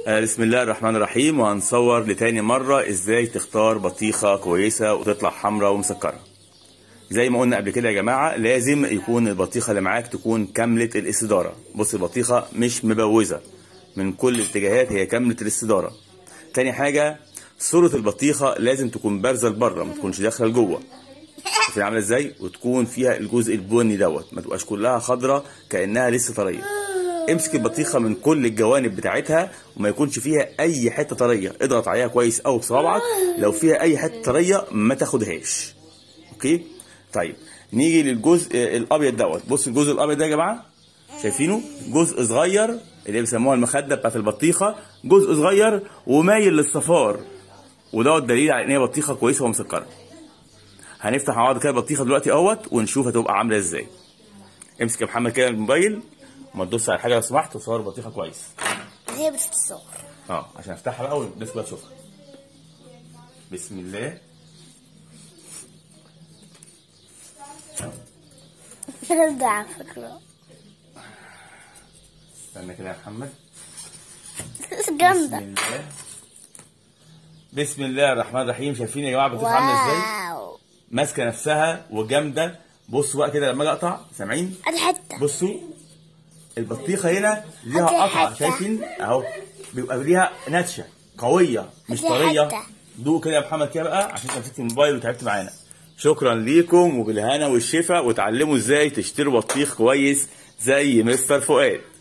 آه، بسم الله الرحمن الرحيم وهنصور لتاني مرة ازاي تختار بطيخة كويسة وتطلع حمراء ومسكرة زي ما قلنا قبل كده يا جماعة لازم يكون البطيخة اللي معاك تكون كاملة الاستدارة بص البطيخة مش مبوزة من كل الاتجاهات هي كاملة الاستدارة تاني حاجة صورة البطيخة لازم تكون بارزة لبره ما تكونش داخلة لجوه شايفين عاملة ازاي وتكون فيها الجزء البني دوت ما تبقاش كلها خضرة كأنها لسه طرية امسك البطيخه من كل الجوانب بتاعتها وما يكونش فيها اي حته طريه اضغط عليها كويس قوي بصوابعك لو فيها اي حته طريه ما تاخدهاش اوكي طيب نيجي للجزء الابيض دوت بص الجزء الابيض ده يا جماعه شايفينه جزء صغير اللي بيسموها المخده بتاعت البطيخه جزء صغير ومايل للصفار ودوت دليل على ان هي بطيخه كويسه ومسكره هنفتح مع بعض كده البطيخه دلوقتي اهوت ونشوف هتبقى عامله ازاي امسك يا محمد كده الموبايل وما تدوس على حاجه لو سمحت وصور البطيخه كويس هي بتتصور اه عشان افتحها بقى والناس كلها تشوفها بسم الله ده على فكرة استنى كده يا محمد بسم جامدة الله بسم الله الرحمن الرحيم شايفين يا جماعه البطيخه عامله ازاي واو ماسكه نفسها وجامده بصوا بقى كده لما اجي اقطع سامعين ادي حتة بصوا البطيخه هنا ليها هاتي قطعه حتة. شايفين اهو بيبقى ليها نتشه قويه مش هاتي طريه حتة. دوق كده يا محمد كده بقى عشان انت مسكت الموبايل وتعبت معانا شكرا ليكم وبالهنا والشفا وتعلموا ازاي تشتروا بطيخ كويس زي مستر فؤاد